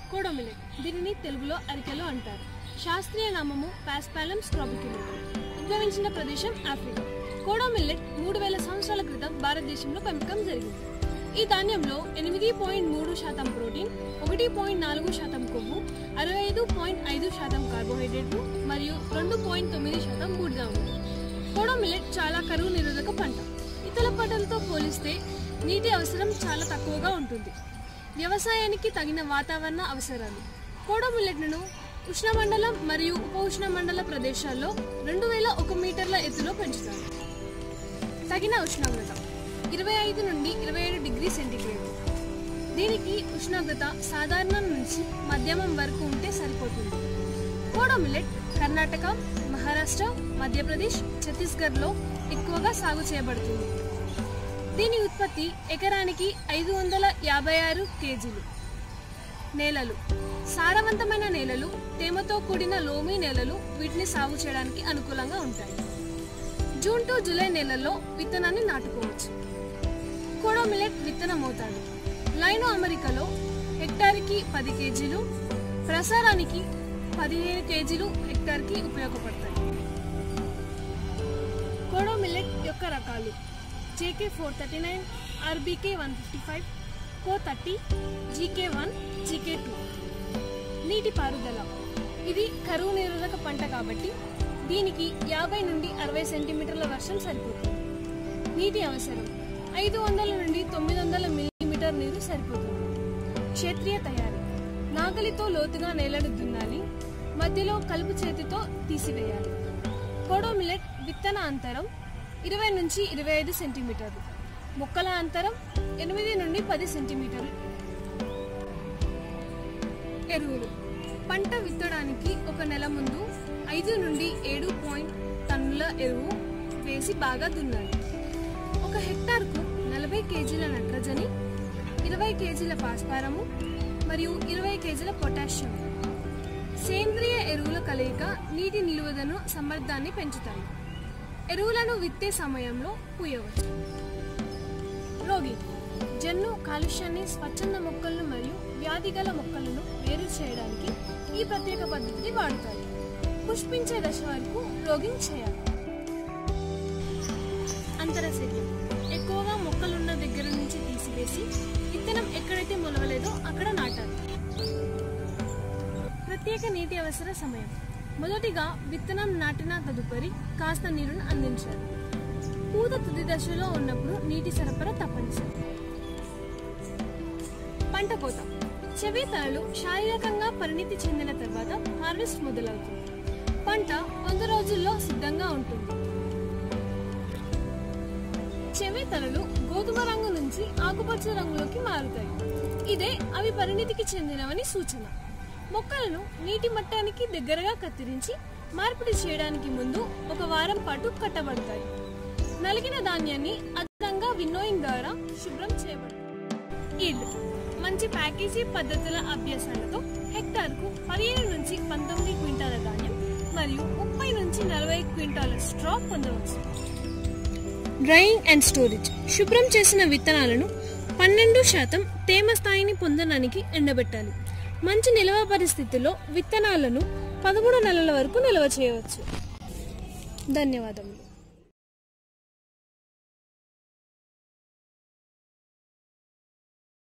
కోడోమిలెట్ దీనిని తెలుగులో అరికెలు అంటారు శాస్త్రీయ నామము పాస్పాలం స్ట్రాబిక్యులం ఉద్భవించిన ప్రదేశం ఆఫ్రికా కోడో మిల్లెట్ మూడు వేల సంవత్సరాల క్రితం భారతదేశంలో పెంపకం జరిగింది ఈ ధాన్యంలో ఎనిమిది పాయింట్ మూడు శాతం ప్రోటీన్ ఒకటి పాయింట్ నాలుగు శాతం కొవ్వు అరవై ఐదు పాయింట్ ఐదు శాతం కార్బోహైడ్రేట్లు మరియు రెండు పాయింట్ తొమ్మిది శాతం బూడిద ఉంది కోడో మిల్లెట్ చాలా కరువు నిరోధక పంట ఇతర పంటలతో పోలిస్తే నీటి అవసరం చాలా తక్కువగా ఉంటుంది వ్యవసాయానికి తగిన వాతావరణ అవసరాలు కోడో మిల్లెట్లను ఉష్ణమండలం మరియు ఉప ఉష్ణమండల ప్రదేశాల్లో రెండు వేల ఒక మీటర్ల ఎత్తులో పెంచుతారు తగిన ఉష్ణోగ్రత ఇరవై ఐదు నుండి ఇరవై ఏడు డిగ్రీ సెంటీగ్రేడ్ దీనికి ఉష్ణోగ్రత సాధారణం నుంచి మధ్యమం వరకు ఉంటే సరిపోతుంది కోడో మిల్లెట్ కర్ణాటక మహారాష్ట్ర మధ్యప్రదేశ్ ఛత్తీస్గఢ్లో ఎక్కువగా సాగు చేయబడుతుంది దీని ఉత్పత్తి ఎకరానికి ఐదు వందల యాభై ఆరు కేజీలు నేలలు సారవంతమైన నేలలు తేమతో కూడిన లోమి నేలలు వీటిని సాగు చేయడానికి అనుకూలంగా ఉంటాయి జూన్ టు జూలై నెలల్లో విత్తనాన్ని నాటుకోవచ్చు కోడో మిల్లెట్ విత్తన మోతాదు లైను అమెరికాలో హెక్టార్కి పది కేజీలు ప్రసారానికి పదిహేను కేజీలు హెక్టార్కి ఉపయోగపడతాయి కోడో మిల్లెట్ యొక్క రకాలు JK four thirty nine RBK one fifty five CO thirty GK one GK two నీటి పారుదల ఇది కరువు నిరోధక పంట కాబట్టి దీనికి యాభై నుండి అరవై సెంటీమీటర్ల వర్షం సరిపోతుంది నీటి అవసరం ఐదు వందల నుండి తొమ్మిది వందల మిల్లీమీటర్ నీరు సరిపోతుంది క్షేత్రీయ తయారీ నాగలితో లోతుగా నేలను దున్నాలి మధ్యలో కలుపు చేతితో తీసివేయాలి కోడో మిల్లెట్ విత్తన అంతరం ఇరవై నుంచి ఇరవై ఐదు సెంటీమీటర్లు మొక్కల అంతరం ఎనిమిది నుండి పది సెంటీమీటర్లు ఎరువులు పంట విత్తడానికి ఒక నెల ముందు ఐదు నుండి ఏడు పాయింట్ టన్నుల ఎరువు వేసి బాగా దున్నాలి ఒక హెక్టార్కు నలభై కేజీల నత్రజని ఇరవై కేజీల భాస్వరము మరియు ఇరవై కేజీల పొటాషియం సేంద్రియ ఎరువుల కలయిక నీటి నిలువదను సమర్థాన్ని పెంచుతాయి ఎరువులను విత్తే సమయంలో పూయవచ్చు రోగి జన్ను కాలుష్యాన్ని స్వచ్ఛంద మొక్కలను మరియు వ్యాధి గల మొక్కలను వేరు చేయడానికి ఈ ప్రత్యేక పద్ధతిని వాడుతారు పుష్పించే దశ వరకు రోగింగ్ చేయాలి అంతరశల్యం ఎక్కువగా మొక్కలున్న దగ్గర నుంచి తీసివేసి విత్తనం ఎక్కడైతే మొలవలేదో అక్కడ నాటాలి ప్రత్యేక నీటి అవసర సమయం మొదటిగా విత్తనం నాటిన తదుపరి కాస్త నీరును అందించాలి పూత తుది దశలో ఉన్నప్పుడు నీటి సరఫరా తప్పనిసరి పంట కోత చెవి తలలు శారీరకంగా పరిణితి చెందిన తర్వాత హార్వెస్ట్ మొదలవుతుంది పంట వంద రోజుల్లో సిద్ధంగా ఉంటుంది చెవి తలలు గోధుమ రంగు నుంచి ఆకుపచ్చ రంగులోకి మారుతాయి ఇదే అవి పరిణితికి చెందినవని సూచన మొక్కలను నీటి మట్టానికి దగ్గరగా కత్తిరించి మార్పిడి చేయడానికి ముందు ఒక వారం పాటు కట్టబడతాయి నలిగిన ధాన్యాన్ని అదనంగా విన్నోయింగ్ ద్వారా శుభ్రం చేయబడుతుంది ఈల్డ్ మంచి ప్యాకేజీ పద్ధతుల అభ్యాసాలతో హెక్టార్కు పదిహేను నుంచి పంతొమ్మిది క్వింటాల ధాన్యం మరియు ముప్పై నుంచి నలభై క్వింటాల స్ట్రా పొందవచ్చు డ్రైయింగ్ అండ్ స్టోరేజ్ శుభ్రం చేసిన విత్తనాలను పన్నెండు శాతం తేమ స్థాయిని పొందడానికి ఎండబెట్టాలి మంచి నిల్వ పరిస్థితిలో విత్తనాలను పదమూడు నెలల వరకు నిల్వ చేయవచ్చు ధన్యవాదములు